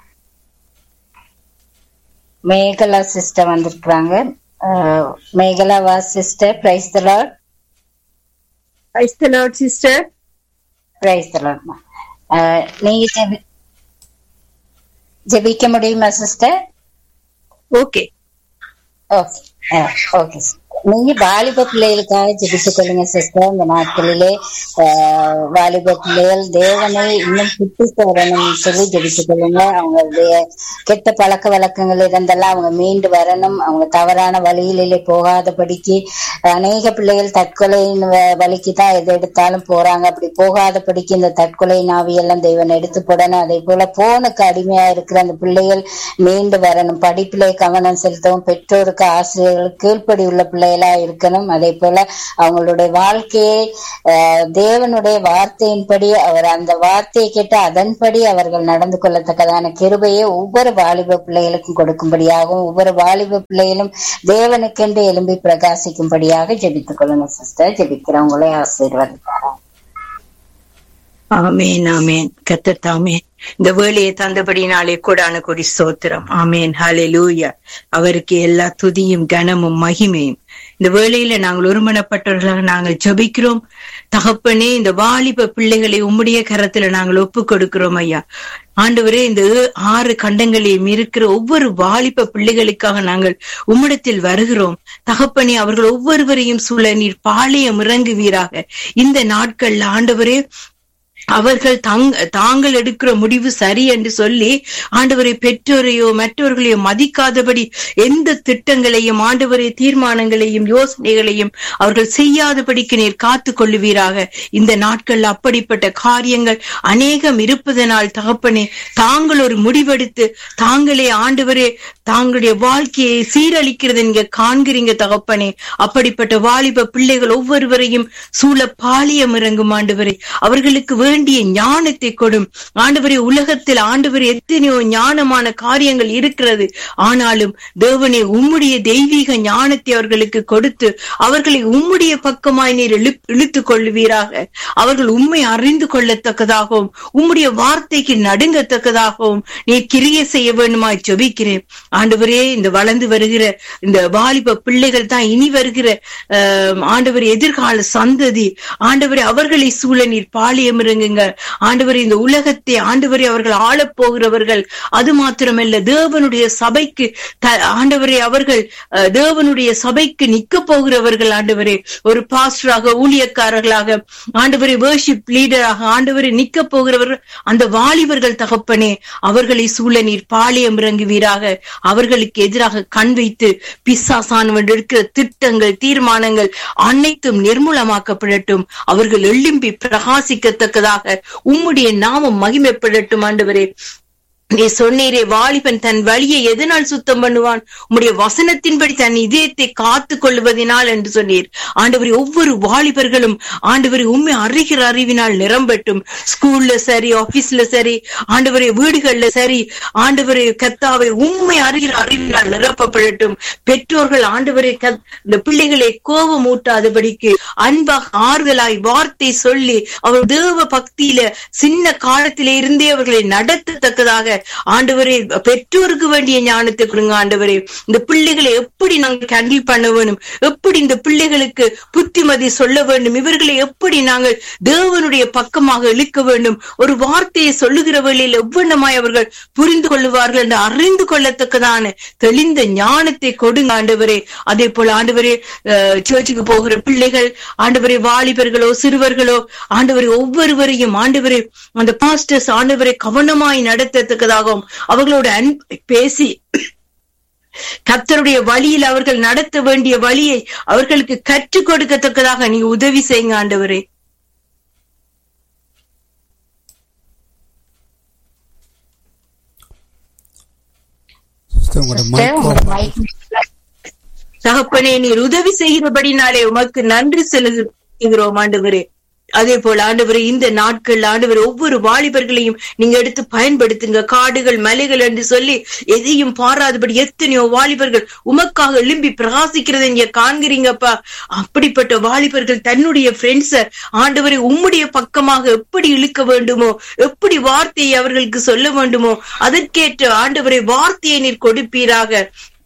மேகலா சிஸ்டர் வந்திருக்கிறாங்க அஹ், மேகலா வா sister praise the lord Praise the Lord, sister. Praise the lord நீங்க ஜெபி ஜெபிக்க முடியுமா சிஸ்டர் Okay. ஓகே ஓகே நீங்க வாலிப பிள்ளைகளுக்காக ஜெபித்துக் கொள்ளுங்க சிஸ்டர் இந்த நாட்களிலே ஆஹ், வாலிப பிள்ளைகள் தேவனை இன்னும் சுட்டி வரணும் சொல்லி ஜெபித்துக் கொள்ளுங்க அவங்களுடைய கெட்ட பழக்க வழக்கங்கள் இருந்தெல்லாம் அவங்க மீண்டு வரணும் அவங்க தவறான வழியிலே போகாதபடிக்கு அநேக பிள்ளைகள் தற்கொலையின் வ- வழிக்கு தான் எது எடுத்தாலும் போறாங்க அப்படி போகாதபடிக்கு இந்த தற்கொலை நாவியெல்லாம் தெய்வன் எடுத்து போடணும் அதே போல போனுக்கு அடிமையா இருக்கிற அந்த பிள்ளைகள் மீண்டு வரணும் படிப்பிலே கவனம் செலுத்தவும் பெற்றோருக்கு ஆசிரியர்களுக்கு கீழ்ப்படி உள்ள பிள்ளைகளா இருக்கணும் அதே போல அவங்களுடைய வாழ்க்கையை ஆஹ், தேவனுடைய வார்த்தையின்படி அவர் அந்த வார்த்தையை கேட்டு அதன்படி அவர்கள் நடந்து கொள்ளத்தக்கதான கிருபையை ஒவ்வொரு வாலிப பிள்ளைகளுக்கும் கொடுக்கும்படியாகவும் ஒவ்வொரு வாலிப பிள்ளைகளும் தேவனுக்கென்று எழும்பி பிரகாசிக்கும்படியாக ஜெபித்துக் கொள்ளுங்க சிஸ்டர் ஜெபிக்கிறவங்களே ஆசீர்வாதிப்பாரா ஆமேன் ஆமேன் கத்தர் தாமேன் இந்த வேலையை தந்தபடினாலே கூடான கொடி ஸ்தோத்திரம் ஆமேன் ஹalleluya அவருக்கு எல்லா துதியும் கனமும் மகிமையும் இந்த வேளையில நாங்கள் ஒருமனப்பட்டவர்களாக நாங்கள் ஜெபிக்கிறோம் தகப்பனே இந்த வாலிப பிள்ளைகளை உம்முடைய கரத்துல நாங்கள் ஒப்பு கொடுக்கிறோம் ஐயா ஆண்டவரே இந்த ஏ- ஆறு கண்டங்களையும் இருக்கிற ஒவ்வொரு வாலிப பிள்ளைகளுக்காக நாங்கள் உம்மிடத்தில் வருகிறோம் தகப்பனே அவர்கள் ஒவ்வொருவரையும் சூழ நீர் பாளையம் இறங்குவீராக இந்த நாட்கள்ல ஆண்டவரே அவர்கள் தங் தாங்கள் எடுக்கிற முடிவு சரி என்று சொல்லி ஆண்டவரை பெற்றோரையோ மற்றவர்களையோ மதிக்காதபடி எந்த திட்டங்களையும் ஆண்டவரை தீர்மானங்களையும் யோசனைகளையும் அவர்கள் செய்யாதபடிக்கு நீர் காத்து கொள்ளுவீராக இந்த நாட்கள்ல அப்படிப்பட்ட காரியங்கள் அநேகம் இருப்பதனால் தகப்பனே தாங்கள் ஒரு முடிவெடுத்து தாங்களே ஆண்டவரே தாங்களுடைய வாழ்க்கையை சீரழிக்கிறது நீங்க காண்கிறீங்க தகப்பனே அப்படிப்பட்ட வாலிப பிள்ளைகள் ஒவ்வொருவரையும் சூழ பாலியம் இறங்கும் ஆண்டவரே அவர்களுக்கு வேண்டிய ஞானத்தை கொடும் ஆண்டவரே உலகத்தில் ஆண்டவர் எத்தனையோ ஞானமான காரியங்கள் இருக்கிறது ஆனாலும் தேவனே உம்முடைய தெய்வீக ஞானத்தை அவர்களுக்கு கொடுத்து அவர்களை உம்முடைய பக்கமாய் நீர் இழு- இழுத்துக் கொள்வீராக அவர்கள் உண்மை அறிந்து கொள்ளத்தக்கதாகவும் உம்முடைய வார்த்தைக்கு நடுங்கத்தக்கதாகவும் நீர் கிரிய செய்ய வேண்டுமாய் ஜெபிக்கிறேன் ஆண்டவரே இந்த வளர்ந்து வருகிற இந்த வாலிப பிள்ளைகள் தான் இனி வருகிற ஆஹ், ஆண்டவர் எதிர்கால சந்ததி ஆண்டவரே அவர்களை சூழ நீர் பாலியம் இருங்குங்க ஆண்டவரே இந்த உலகத்தை ஆண்டவரே அவர்கள் ஆளப் போகிறவர்கள் அது மாத்திரமல்ல தேவனுடைய சபைக்கு த- ஆண்டவரே அவர்கள் அஹ், தேவனுடைய சபைக்கு நிக்க போகிறவர்கள் ஆண்டவரே ஒரு பாஸ்டராக ஊழியக்காரர்களாக ஆண்டவரே வேர்ஷிப் லீடராக ஆண்டவரே நிக்க போகிறவர்கள் அந்த வாலிபர்கள் தகப்பனே அவர்களை சூழ நீர் பாளையம் இறங்குவீராக அவர்களுக்கு எதிராக கண் வைத்து பிசாசானவன் இருக்கிற திட்டங்கள் தீர்மானங்கள் அனைத்தும் நிர்மூலமாக்கப்படட்டும் அவர்கள் எழும்பி பிரகாசிக்கத்தக்கதாக உம்முடைய நாமம் மகிமைப்படட்டும் ஆண்டவரே நீ சொன்னீரே வாலிபன் தன் வழியை எதனால் சுத்தம் பண்ணுவான் உம்முடைய வசனத்தின்படி தன் இதயத்தை காத்து கொள்வதனால் என்று சொன்னீர் ஆண்டவரே ஒவ்வொரு வாலிபர்களும் ஆண்டவரை உண்மை அறிகிற அறிவினால் நிரம்பட்டும் ஸ்கூல்ல சரி ஆபீஸ்ல சரி ஆண்டவரே வீடுகள்ல சரி ஆண்டவரே கத்தாவை உண்மை அறிகிற அறிவினால் நிரப்பப்படட்டும் பெற்றோர்கள் ஆண்டவரை கத்- இந்த பிள்ளைகளை கோபம் ஊட்டாதபடிக்கு அன்பாக ஆறுதலாய் வார்த்தை சொல்லி அவர் தேவ பக்தியில சின்ன காலத்திலே இருந்தே அவர்களை நடத்தத்தக்கதாக ஆண்டவரே பெற்றோருக்கு வேண்டிய ஞானத்தை கொடுங்க ஆண்டவரே இந்த பிள்ளைகளை எப்படி நாங்கள் ஹேண்டில் பண்ண வேணும் எப்படி இந்த பிள்ளைகளுக்கு புத்திமதி சொல்ல வேண்டும் இவர்களை எப்படி நாங்கள் தேவனுடைய பக்கமாக இழுக்க வேண்டும் ஒரு வார்த்தையை சொல்லுகிற வேளையில் எவ்வளமாய் அவர்கள் புரிந்து கொள்ளுவார்கள் என்று அறிந்து கொள்ளத்தக்கதான தெளிந்த ஞானத்தை கொடுங்க ஆண்டவரே அதே போல ஆண்டவரே அஹ், சர்ச்சுக்கு போகிற பிள்ளைகள் ஆண்டவரே வாலிபர்களோ சிறுவர்களோ ஆண்டவரே ஒவ்வொருவரையும் ஆண்டவரே அந்த பாஸ்டர்ஸ் ஆண்டவரை கவனமாய் நடத்தத்தக்கதாகவும் அவர்களோட அன்பை பேசி கர்த்தருடைய வழியில் அவர்கள் நடத்த வேண்டிய வழியை அவர்களுக்கு கற்றுக் கொடுக்கத்தக்கதாக நீ உதவி செய்யுங்க ஆண்டவரே சிஸ்டர் உங்களோட சிஸ்டர் மைக் உங்களோட மைக் தகப்பனே நீர் உதவி செய்கிறபடினாலே உமக்கு நன்றி செலுத்துகிறோம் ஆண்டவரே அதே போல ஆண்டவரே இந்த நாட்கள் ஆண்டவர் ஒவ்வொரு வாலிபர்களையும் நீங்க எடுத்து பயன்படுத்துங்க காடுகள் மலைகள் என்று சொல்லி எதையும் பாராதபடி எத்தனையோ வாலிபர்கள் உமக்காக எழும்பி பிரகாசிக்கிறதை நீங்க காண்கிறீங்கப்பா அப்படிப்பட்ட வாலிபர்கள் தன்னுடைய ஃப்ரெண்ட்ஸ ஆண்டவரை உம்முடைய பக்கமாக எப்படி இழுக்க வேண்டுமோ எப்படி வார்த்தையை அவர்களுக்கு சொல்ல வேண்டுமோ அதற்கேற்ற ஆண்டவரை வார்த்தையை நீர் கொடுப்பீராக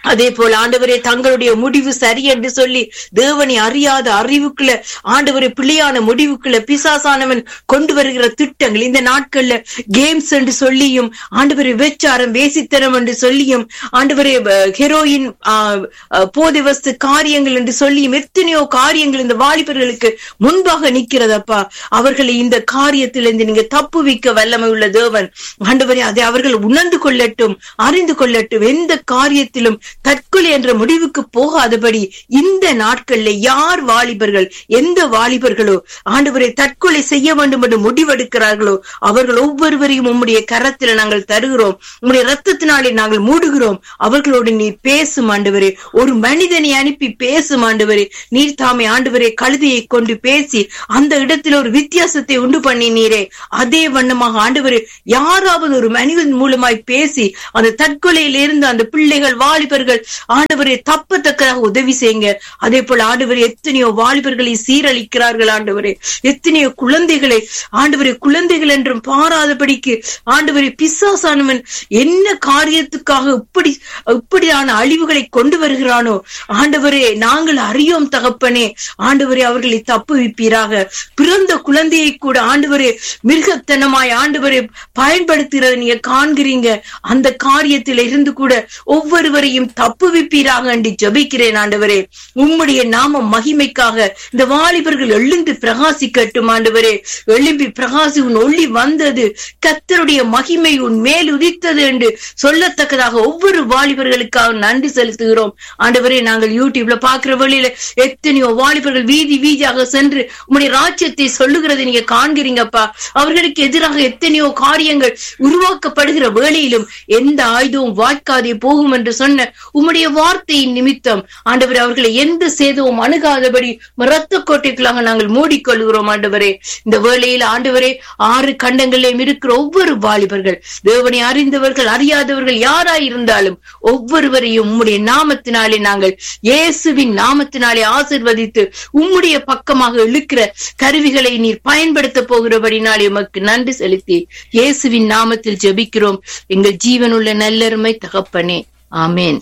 அதே போல ஆண்டவரே தங்களுடைய முடிவு சரி என்று சொல்லி தேவனை அறியாத அறிவுக்குள்ள ஆண்டவரை பிள்ளையான முடிவுக்குள்ள பிசாசானவன் கொண்டு வருகிற திட்டங்கள் இந்த நாட்கள்ல கேம்ஸ் என்று சொல்லியும் ஆண்டவரை வேச்சாரம் வேசித்தனம் என்று சொல்லியும் ஆண்டவரே அஹ், ஹெரோயின் ஆஹ், அஹ், போதை வஸ்து காரியங்கள் என்று சொல்லியும் எத்தனையோ காரியங்கள் இந்த வாலிபர்களுக்கு முன்பாக நிக்கிறதப்பா அவர்களை இந்த காரியத்திலிருந்து நீங்க தப்புவிக்க வல்லமை உள்ள தேவன் ஆண்டவரே அதை அவர்கள் உணர்ந்து கொள்ளட்டும் அறிந்து கொள்ளட்டும் எந்த காரியத்திலும் தற்கொலை என்ற முடிவுக்கு போகாதபடி இந்த நாட்கள்ல யார் வாலிபர்கள் எந்த வாலிபர்களோ ஆண்டவரை தற்கொலை செய்ய வேண்டும் என்று முடிவெடுக்கிறார்களோ அவர்கள் ஒவ்வொருவரையும் உம்முடைய கரத்துல நாங்கள் தருகிறோம் உம்முடைய ரத்தத்தினாலே நாங்கள் மூடுகிறோம் அவர்களோடு நீ பேசும் ஆண்டவரே ஒரு மனிதனை அனுப்பி பேசும் ஆண்டவரே நீர் தாமே ஆண்டவரே கழுதையை கொண்டு பேசி அந்த இடத்துல ஒரு வித்தியாசத்தை உண்டு பண்ணினீரே அதே வண்ணமாக ஆண்டவரே யாராவது ஒரு மனிதன் மூலமாய் பேசி அந்த தற்கொலையில இருந்து அந்த பிள்ளைகள் வாலிபர்கள் ஆண்டவரை தப்பத்தக்கதாக உதவி செய்யுங்க அதே போல ஆண்டவரே எத்தனையோ வாலிபர்களை சீரழிக்கிறார்கள் ஆண்டவரே எத்தனையோ குழந்தைகளை ஆண்டவரே குழந்தைகள் என்றும் பாராதபடிக்கு ஆண்டவரே பிசாசானவன் என்ன காரியத்துக்காக இப்படி இப்படியான அழிவுகளை கொண்டு வருகிறானோ ஆண்டவரே நாங்கள் அறியோம் தகப்பனே ஆண்டவரே அவர்களை தப்புவிப்பீராக பிறந்த குழந்தையை கூட ஆண்டவரே மிருகத்தனமாய் ஆண்டவரே பயன்படுத்துகிறத நீங்க காண்கிறீங்க அந்த காரியத்தில இருந்து கூட ஒவ்வொருவரையும் தப்புவிப்பீராக என்று ஜபிக்கிறேன் ஆண்டவரே உம்முடைய நாம மகிமைக்காக இந்த வாலிபர்கள் எழுந்து பிரகாசிக்கட்டும் ஆண்டவரே எழும்பி பிரகாசி உன் ஒளி வந்தது கத்தருடைய மகிமை உன் மேல் உதித்தது என்று சொல்லத்தக்கதாக ஒவ்வொரு வாலிபர்களுக்காக நன்றி செலுத்துகிறோம் ஆண்டவரே நாங்கள் யூடியூப்ல பாக்குற வழியில எத்தனையோ வாலிபர்கள் வீதி வீதியாக சென்று உம்முடைய ராஜ்யத்தை சொல்லுகிறதை நீங்க காண்கிறீங்கப்பா அவர்களுக்கு எதிராக எத்தனையோ காரியங்கள் உருவாக்கப்படுகிற வேளையிலும் எந்த ஆயுதமும் வாய்க்காதே போகும் என்று சொன்ன உம்முடைய வார்த்தையின் நிமித்தம் ஆண்டவரே அவர்களை எந்த சேதமும் அணுகாதபடி ரத்த கோட்டைக்குள்ளாக நாங்கள் மூடிக்கொள்கிறோம் ஆண்டவரே இந்த வேளையில் ஆண்டவரே ஆறு கண்டங்களிலும் இருக்கிற ஒவ்வொரு வாலிபர்கள் தேவனை அறிந்தவர்கள் அறியாதவர்கள் யாராய் இருந்தாலும் ஒவ்வொருவரையும் உம்முடைய நாமத்தினாலே நாங்கள் இயேசுவின் நாமத்தினாலே ஆசிர்வதித்து உம்முடைய பக்கமாக இழுக்கிற கருவிகளை நீர் பயன்படுத்த போகிறபடினாலே உமக்கு நன்றி செலுத்தி இயேசுவின் நாமத்தில் ஜெபிக்கிறோம் எங்கள் ஜீவனுள்ள நல்லருமை தகப்பனே ஆமேன்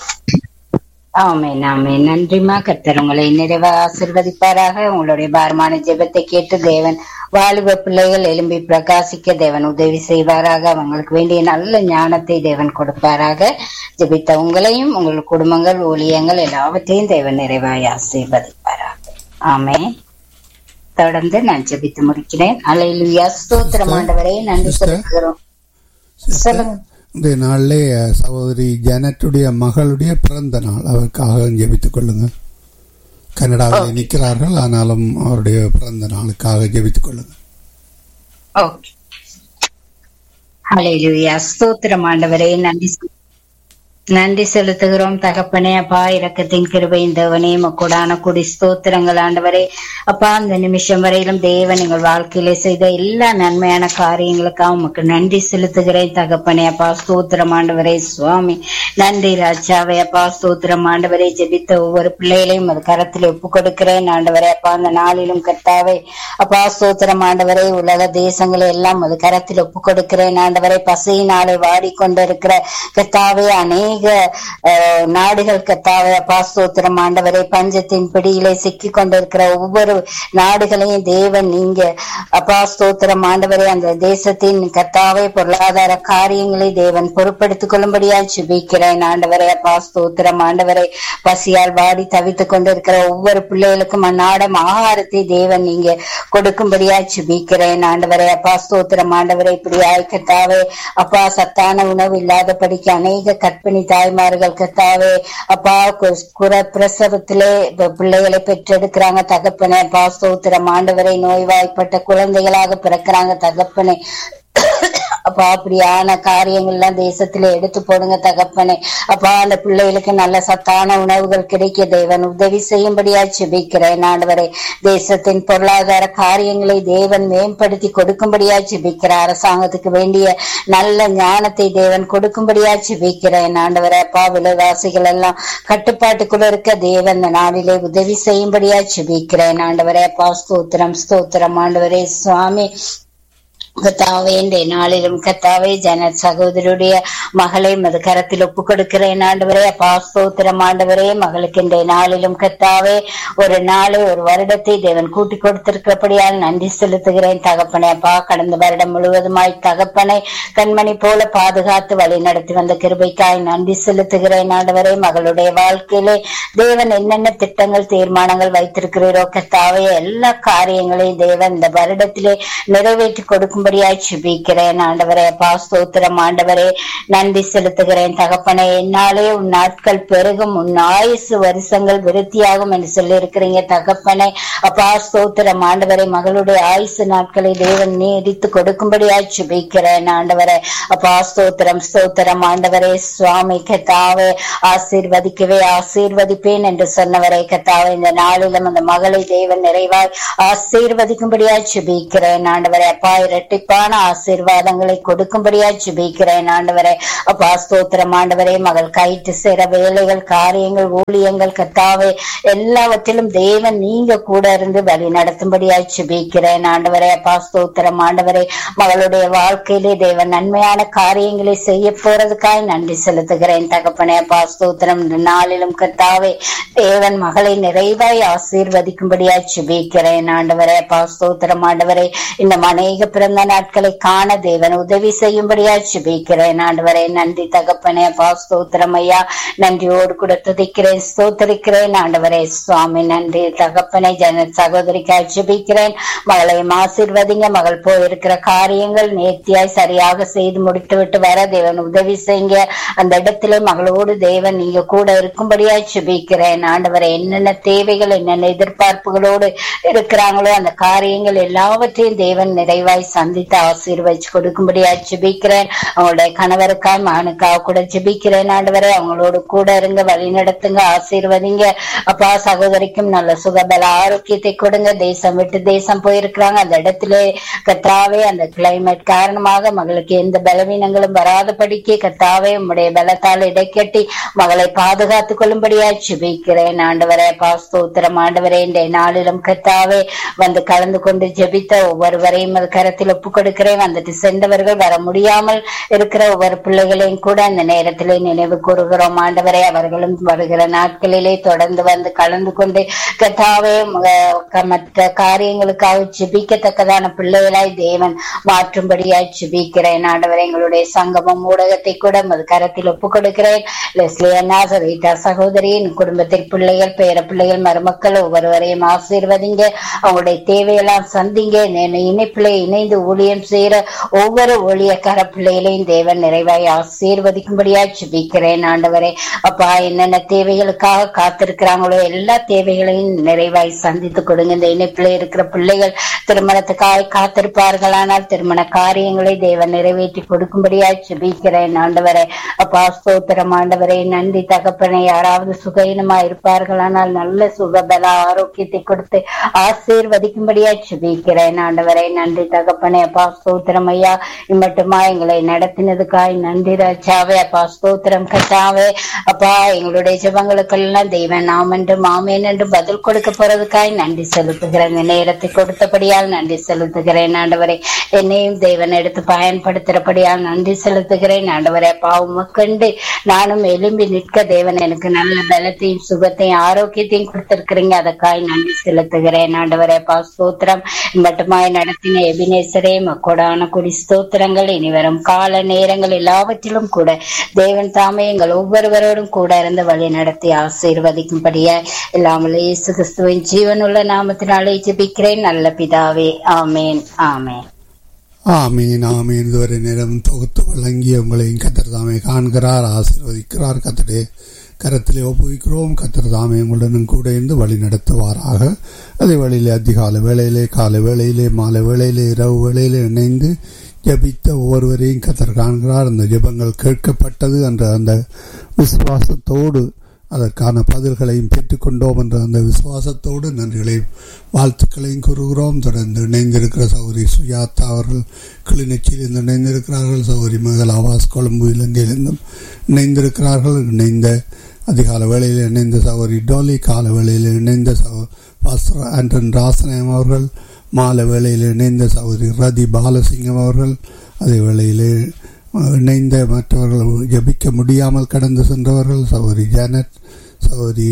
ஆமென் ஆமென் நன்றிமா கர்த்தர் உங்களை நிறைவா ஆசிர்வதிப்பாராக உங்களுடைய பாரமான ஜெபத்தை கேட்டு தேவன் வாலிப பிள்ளைகள் எழும்பி பிரகாசிக்க தேவன் உதவி செய்வாராக அவங்களுக்கு வேண்டிய நல்ல ஞானத்தை தேவன் கொடுப்பாராக ஜெபித்த உங்களையும் உங்கள் குடும்பங்கள் ஊழியங்கள் எல்லாவற்றையும் தேவன் நிறைவாய் ஆசீர்வதிப்பாராக ஆமென் தொடர்ந்து நான் ஜெபித்து முடிக்கிறேன் அலையிலுயா ஸ்தோத்திரம் ஆண்டவரே நன்றி சிஸ்டர். செலுத்துகிறோம் சிஸ்டர், சொல்லுங்க. இன்றைய நாளிலே அஹ், சகோதரி ஜனட்டுடைய மகளுடைய பிறந்த நாள் அவருக்காக ஜெபித்துக் கொள்ளுங்கள் கனடாவில் நிற்கிறார்கள் ஆனாலும் அவருடைய பிறந்த நாளுக்காக ஜெபித்துக் கொள்ளுங்கள் ஓகே ஹalleluya ஸ்தோத்திரம் ஆண்டவரே நன்றி செ- நன்றி செலுத்துகிறோம் தகப்பனே அப்பா இரக்கத்தின் கிருபையின் தேவனே மக்கூடான குடி ஸ்தோத்திரங்கள் ஆண்டவரே அப்பா அந்த நிமிஷம் வரையிலும் தேவன் எங்கள் வாழ்க்கையிலே செய்த எல்லா நன்மையான காரியங்களுக்காக உமக்கு நன்றி செலுத்துகிறேன் தகப்பனே அப்பா ஸ்தோத்திரம் ஆண்டவரே சுவாமி நன்றி ராஜாவே அப்பா ஸ்தோத்திரம் ஆண்டவரே ஜெபித்த ஒவ்வொரு பிள்ளைகளையும் அது கரத்தில் ஒப்பு கொடுக்கிறேன் ஆண்டவரே அப்பா அந்த நாளிலும் கர்த்தாவே அப்பா ஸ்தோத்திரம் ஆண்டவரே உலக தேசங்களை எல்லாம் அது கரத்தில் ஒப்பு கொடுக்கிறேன் ஆண்டவரே பசியினாலே வாடிக்கொண்டிருக்கிற கர்த்தாவே அநேக அஹ், நாடுகள் கர்த்தாவே அப்பா ஸ்தோத்திரம் ஆண்டவரே பஞ்சத்தின் பிடியிலே சிக்கி கொண்டிருக்கிற ஒவ்வொரு நாடுகளையும் தேவன் நீங்க அப்பா ஸ்தோத்திரம் ஆண்டவரே அந்த தேசத்தின் கர்த்தாவே பொருளாதார காரியங்களை தேவன் பொறுப்படுத்திக் கொள்ளும்படியாய் சுபிக்கிறேன் ஆண்டவரே அப்பா ஸ்தோத்திரம் ஆண்டவரே பசியால் வாடி தவித்துக் கொண்டிருக்கிற ஒவ்வொரு பிள்ளைகளுக்கும் அந்நாடம் ஆகாரத்தை தேவன் நீங்க கொடுக்கும்படியாய் சுபிக்கிறேன் ஆண்டவரே அப்பா ஸ்தோத்திரம் ஆண்டவரே இப்படி கத்தாவே அப்பா சத்தான உணவு இல்லாதபடிக்கு அநேக கற்பிணி தாய்மார்கள் கத்தாவே அப்பா கு- குற பிரசவத்திலே இப்ப பிள்ளைகளை பெற்றெடுக்கிறாங்க தகப்பனே அப்பா ஸ்தோத்திரம் ஆண்டவரை நோய்வாய்ப்பட்ட குழந்தைகளாக பிறக்கிறாங்க தகப்பனே அப்பா அப்படியான காரியங்கள்லாம் தேசத்துல எடுத்து போடுங்க தகப்பனே அப்பா அந்த பிள்ளைகளுக்கு நல்ல சத்தான உணவுகள் கிடைக்க தேவன் உதவி செய்யும்படியா ஜெபிக்கிறேன் ஆண்டவரே தேசத்தின் பொருளாதார காரியங்களை தேவன் மேம்படுத்தி கொடுக்கும்படியா ஜெபிக்கிற அரசாங்கத்துக்கு வேண்டிய நல்ல ஞானத்தை தேவன் கொடுக்கும்படியா ஜெபிக்கிறேன் ஆண்டவரே அப்பா விலைவாசிகள் எல்லாம் கட்டுப்பாட்டுக்குள்ள இருக்க தேவன் இந்த நாளிலே உதவி செய்யும்படியா ஜெபிக்கிறேன் ஆண்டவரே அப்பா ஸ்தோத்திரம் ஸ்தோத்திரம் ஆண்டவரே சுவாமி கத்தாவே இந்த நாளிலும் கத்தாவே ஜன சகோதரருடைய மகளை மது கரத்தில் ஒப்பு கொடுக்கிறேன் ஆண்டவரே அப்பா ஸ்தோத்திரம் ஆண்டவரே மகளுக்கு இந்த நாளிலும் கத்தாவே ஒரு நாளை ஒரு வருடத்தை தேவன் கூட்டி கொடுத்திருக்கிறபடியால் நன்றி செலுத்துகிறேன் தகப்பனே அப்பா கடந்த வருடம் முழுவதுமாய் தகப்பனை கண்மணி போல பாதுகாத்து வழி நடத்தி வந்த கிருபைக்காய் நன்றி செலுத்துகிறேன் ஆண்டவரே மகளுடைய வாழ்க்கையிலே தேவன் என்னென்ன திட்டங்கள் தீர்மானங்கள் வைத்திருக்கிறீரோ கத்தாவே எல்லா காரியங்களையும் தேவன் இந்த வருடத்திலே நிறைவேற்றி கொடுக்கும்படியாய் சுபிக்கிறேன் ஆண்டவரே அப்பா ஸ்தோத்திரம் ஆண்டவரே நன்றி செலுத்துகிறேன் தகப்பனே என்னாலே உன் நாட்கள் பெருகும் உன் ஆயுசு வருஷங்கள் விருத்தியாகும் என்று சொல்லி இருக்கிறீங்க தகப்பனே அப்பா ஸ்தோத்திரம் ஆண்டவரே மகளுடைய ஆயுசு நாட்களை தேவன் நீடித்து கொடுக்கும்படியாய் சுபிக்கிறேன் ஆண்டவரே அப்பா ஸ்தோத்திரம் ஸ்தோத்திரம் ஆண்டவரே சுவாமி கத்தாவே ஆசீர்வதிக்கவே ஆசீர்வதிப்பேன் என்று சொன்னவரே கத்தாவே இந்த நாளிலும் அந்த மகளை தேவன் நிறைவாய் ஆசீர்வதிக்கும்படியாய் சுபிக்கிறேன் ஆண்டவரே அப்பா இரட்டிப்பான ஆசீர்வாதங்களை கொடுக்கும்படியாய் சுபிக்கிறேன் ஆண்டவரே அப்பா ஸ்தோத்திரம் ஆண்டவரே மகள் கைட்டு சேர வேலைகள் காரியங்கள் ஊழியங்கள் கத்தாவே எல்லாவற்றிலும் தேவன் நீங்க கூட இருந்து வழி நடத்தும்படியாய் சுபிக்கிறேன் ஆண்டவரே அப்பா ஸ்தோத்திரம் ஆண்டவரே மகளுடைய வாழ்க்கையிலே தேவன் நன்மையான காரியங்களை செய்ய போறதுக்காய் நன்றி செலுத்துகிறேன் தகப்பனே அப்பா ஸ்தோத்திரம் இந்த நாளிலும் கத்தாவே தேவன் மகளை நிறைவாய் ஆசீர்வதிக்கும்படியாய் சுபிக்கிறேன் ஆண்டவரே அப்பா ஸ்தோத்திரம் ஆண்டவரே இந்த அநேக பிறந்த நாட்களை காண தேவன் உதவி செய்யும்படியாய் சுபிக்கிறேன் ஆண்டவரே நன்றி தகப்பனே அப்பா ஸ்தோத்திரம் ஐயா நன்றியோடு கூட துதிக்கிறேன் ஸ்தோத்தரிக்கிறேன் ஆண்டவரே சுவாமி நன்றி தகப்பனை ஜன சகோதரிக்காய் சுபிக்கிறேன் மகளையும் ஆசீர்வதிங்க மகள் போயிருக்கிற காரியங்கள் நேர்த்தியாய் சரியாக செய்து முடித்து விட்டு வர தேவன் உதவி செய்யுங்க அந்த இடத்துல மகளோடு தேவன் நீங்க கூட இருக்கும்படியாய் சுபிக்கிறேன் ஆண்டவரை என்னென்ன தேவைகள் என்னென்ன எதிர்பார்ப்புகளோடு இருக்கிறாங்களோ அந்த காரியங்கள் எல்லாவற்றையும் தேவன் நிறைவாய் சந்தித்து ஆசீர்வதிச்சு கொடுக்கும்படியாய் சுபிக்கிறேன் அவங்களுடைய கணவருக்காய் மகனுக்காக கூட ஜெபிக்கிறேன் ஆண்டவரே அவங்களோடு கூட இருங்க வழி நடத்துங்க ஆசீர்வதிங்க அப்பா சகோதரிக்கும் நல்ல சுகபல ஆரோக்கியத்தை கொடுங்க தேசம் விட்டு தேசம் போயிருக்கிறாங்க அந்த இடத்திலே கத்தாவே அந்த கிளைமேட் காரணமாக மகளுக்கு எந்த பலவீனங்களும் வராதபடிக்கு கத்தாவே உம்முடைய பலத்தால் இடைக்கட்டி மகளை பாதுகாத்துக் கொள்ளும்படியாய் சுபிக்கிறேன் ஆண்டவரே பாஸ்தோத்திரம் ஆண்டவரே இந்த நாளிலும் கத்தாவே வந்து கலந்து கொண்டு ஜெபித்த ஒவ்வொருவரையும் அது கரத்தில் ஒப்பு கொடுக்கிறேன் வந்துட்டு சென்றவர்கள் வர முடியாமல் இருக்கிற ஒவ்வொரு பிள்ளைகளையும் கூட இந்த நேரத்திலே நினைவு கூறுகிறோம் ஆண்டவரே அவர்களும் வருகிற நாட்களிலே தொடர்ந்து வந்து கலந்து கொண்டு கத்தாவே மற்ற காரியங்களுக்காக ஜெபிக்கத்தக்கதான பிள்ளைகளாய் தேவன் மாற்றும்படியாய் ஜெபிக்கிறேன் ஆண்டவரே எங்களுடைய சங்கமம் ஊடகத்தை கூட மது கரத்தில் ஒப்பு கொடுக்கிறேன் லெஸ்லி அண்ணா ரீட்டா சகோதரியின் குடும்பத்தில் பிள்ளைகள் பேர பிள்ளைகள் மருமக்கள் ஒவ்வொருவரையும் ஆசீர்வதிங்க அவங்களுடைய தேவையெல்லாம் சந்திங்க இணைப்பிலே இணைந்து ஊழியம் செய்யற ஒவ்வொரு ஊழியக்கார பிள்ளைகளையும் தேவன் நிறைவாய் ஆசீர்வதிக்கும்படியாய் சுபிக்கிறேன் ஆண்டவரே அப்பா என்னென்ன தேவைகளுக்காக காத்திருக்கிறாங்களோ எல்லா தேவைகளையும் நிறைவாய் சந்தித்து கொடுங்க இந்த இணைப்பிலே இருக்கிற பிள்ளைகள் திருமணத்துக்காக காத்திருப்பார்களானால் திருமண காரியங்களை தேவன் நிறைவேற்றி கொடுக்கும்படியாய் சுபிக்கிறேன் ஆண்டவரே அப்பா ஸ்தோத்திரம் ஆண்டவரே நன்றி தகப்பனை யாராவது சுகயினமா இருப்பார்களானால் நல்ல சுகபல ஆரோக்கியத்தை கொடுத்து ஆசீர்வதிக்கும்படியாய் சுபிக்கிறேன் ஆண்டவரே நன்றி தகப்பனே அப்பா ஸ்தோத்திரம் ஐயா இம்மட்டுமா எங்களை நடத்தினதுக்காய் நன்றி ராஜாவே அப்பா ஸ்தோத்திரம் கட்டாவே அப்பா எங்களுடைய ஜபங்களுக்கெல்லாம் தெய்வன் நாம் என்று மாமேன் என்று பதில் கொடுக்க போறதுக்காய் நன்றி செலுத்துகிறேன் இந்த நேரத்தை கொடுத்தபடியால் நன்றி செலுத்துகிறேன் ஆண்டவரே என்னையும் தேவன் எடுத்து பயன்படுத்துறபடியால் நன்றி செலுத்துகிறேன் ஆண்டவரே அப்பா உமக்கண்டு நானும் எலும்பி நிற்க தேவன் எனக்கு நல்ல பலத்தையும் சுகத்தையும் ஆரோக்கியத்தையும் கொடுத்திருக்கிறீங்க அதற்காய் நன்றி செலுத்துகிறேன் ஆண்டவரே அப்பா ஸ்தோத்திரம் மட்டுமாய் நடத்தின எபினேசரே மக்கோடான குடி ஸ்தோத்திரங்கள் இனி வரும் கால நேரங்கள் எல்லாவற்றிலும் கூட தேவன் தாமே எங்கள் ஒவ்வொருவரோடும் கூட இருந்து வழி நடத்தி ஆசீர்வதிக்கும்படிய இல்லாமல் இயேசு கிறிஸ்துவின் ஜீவனுள்ள நாமத்தினாலே ஜெபிக்கிறேன் நல்ல பிதாவே ஆமேன் ஆமேன் ஆமீன் ஆமீன் இதுவரை நேரம் தொகுத்து வழங்கிய உங்களையும் கத்தர் தாமே காண்கிறார் ஆசீர்வதிக்கிறார் கத்தரே கரத்திலே ஒப்புவிக்கிறோம் கத்தர் தாமே உங்களுடன் கூட இருந்து வழி நடத்துவாராக அதே வழியிலே அதிகால வேளையிலே காலை வேளையிலே மாலை வேளையிலே இரவு வேளையிலே இணைந்து ஜபித்த ஒவ்வொருவரையும் கத்தர் காண்கிறார் அந்த ஜெபங்கள் கேட்கப்பட்டது என்ற அந்த விசுவாசத்தோடு அதற்கான பதில்களையும் பெற்றுக்கொண்டோம் என்ற அந்த விசுவாசத்தோடு நன்றிகளையும் வாழ்த்துக்களையும் கூறுகிறோம் தொடர்ந்து இணைந்திருக்கிற சௌரி சுஜாதா அவர்கள் கிளிநொச்சியிலிருந்து இணைந்திருக்கிறார்கள் சௌரி மகள் ஆவாஸ் கொழும்பு இலங்கையிலிருந்தும் இணைந்திருக்கிறார்கள் இணைந்த அதிகால வேளையில் இணைந்த சௌரி டோலி கால வேளையில் இணைந்த சௌ பாஸ்டர் ஆண்டன் ராசனயம் அவர்கள் மாலை வேளையில் இணைந்த சகோதரி ரதி பாலசிங்கம் அவர்கள் அதே வேளையிலே இணைந்த மற்றவர்கள் ஜபிக்க முடியாமல் கடந்து சென்றவர்கள் சகோதரி ஜானட் சகோதரி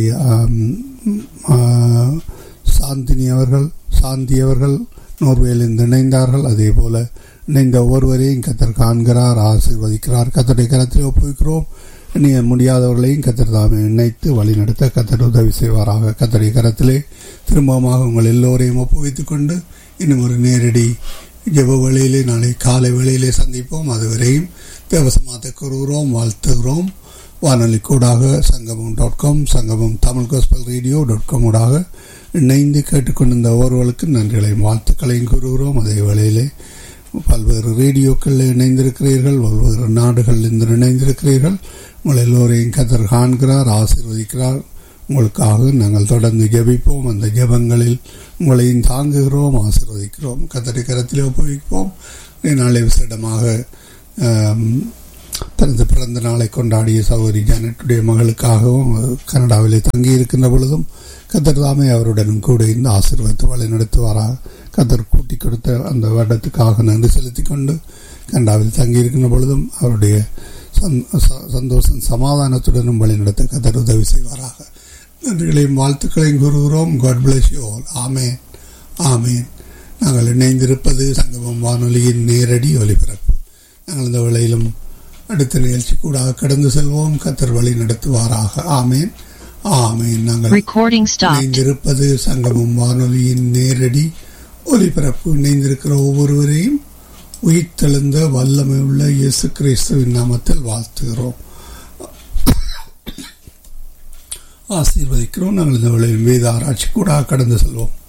சாந்தினி அவர்கள் சாந்தி அவர்கள் நோர்வேலிருந்து இணைந்தார்கள் அதே போல இணைந்த ஒவ்வொருவரையும் கத்தர் காண்கிறார் ஆசீர்வதிக்கிறார் கத்தருடைய கரத்தில் ஒப்புவிக்கிறோம் இணைய முடியாதவர்களையும் கத்தர் தாமே இணைத்து வழிநடத்த கத்தர் உதவி செய்வாராக கத்தருடைய கரத்திலே திரும்பமாக உங்கள் எல்லோரையும் ஒப்புவித்துக் கொண்டு இன்னும் ஒரு நேரடி ஜெப வேளையிலே நாளை காலை வேளையிலே சந்திப்போம் அதுவரையும் தேவசமாத்தை கூறுகிறோம் வாழ்த்துகிறோம் வானொலி கூடாக சங்கமம் dot com Sangamam Tamil gospel radio dot com ஊடாக இணைந்து கேட்டுக்கொண்டிருந்த ஒருவர்களுக்கு நன்றிகளையும் வாழ்த்துக்களையும் கூறுகிறோம் அதே வேளையிலே பல்வேறு ரேடியோக்களில் இணைந்திருக்கிறீர்கள் பல்வேறு நாடுகளில் இருந்து இணைந்திருக்கிறீர்கள் உங்கள் எல்லோரையும் கத்தர் காண்கிறார் ஆசீர்வதிக்கிறார் உங்களுக்காக நாங்கள் தொடர்ந்து ஜெபிப்போம் அந்த ஜெபங்களில் உங்களையும் தாங்குகிறோம் ஆசீர்வதிக்கிறோம் கத்தரை கரத்தில் ஒப்புவிப்போம் நாளை விசேடமாக தனது பிறந்த நாளை கொண்டாடிய சகோதரி ஜானட்டுடைய மகளுக்காகவும் கனடாவிலே தங்கி இருக்கின்ற பொழுதும் கத்தர் தாமே அவருடனும் கூட இருந்து ஆசீர்வதித்து வழி நடத்துவாராக கத்தர் கூட்டி கொடுத்த அந்த வருடத்துக்காக நன்றி செலுத்தி கொண்டு கனடாவில் தங்கி இருக்கின்ற பொழுதும் அவருடைய சந்தோஷம் சமாதானத்துடனும் வழி நடத்த கத்தர் உதவி செய்வாராக நன்றிகளையும் வாழ்த்துக்களையும் கூறுகிறோம் காட் பிளஸ் யூ ஆல் ஆமேன் ஆமேன் நாங்கள் இணைந்திருப்பது சங்கமம் வானொலியின் நேரடி ஒலிபரப்பு நாங்கள் இந்த வேளையிலும் அடுத்த நிகழ்ச்சி கூட கடந்து செல்வோம் கத்தர் வழி நடத்துவாராக ஆமேன் ஆமேன் நாங்கள் இணைந்திருப்பது சங்கமம் வானொலியின் நேரடி ஒலிபரப்பு இணைந்திருக்கிற ஒவ்வொருவரையும் உயிர்த்தெழுந்த வல்லமை உள்ள இயேசு கிறிஸ்துவின் நாமத்தில் வாழ்த்துகிறோம் ஆசீர்வதிக்கிறோம் நாங்கள் இந்த வேளையில் வேத ஆராய்ச்சி கூட கடந்து செல்வோம்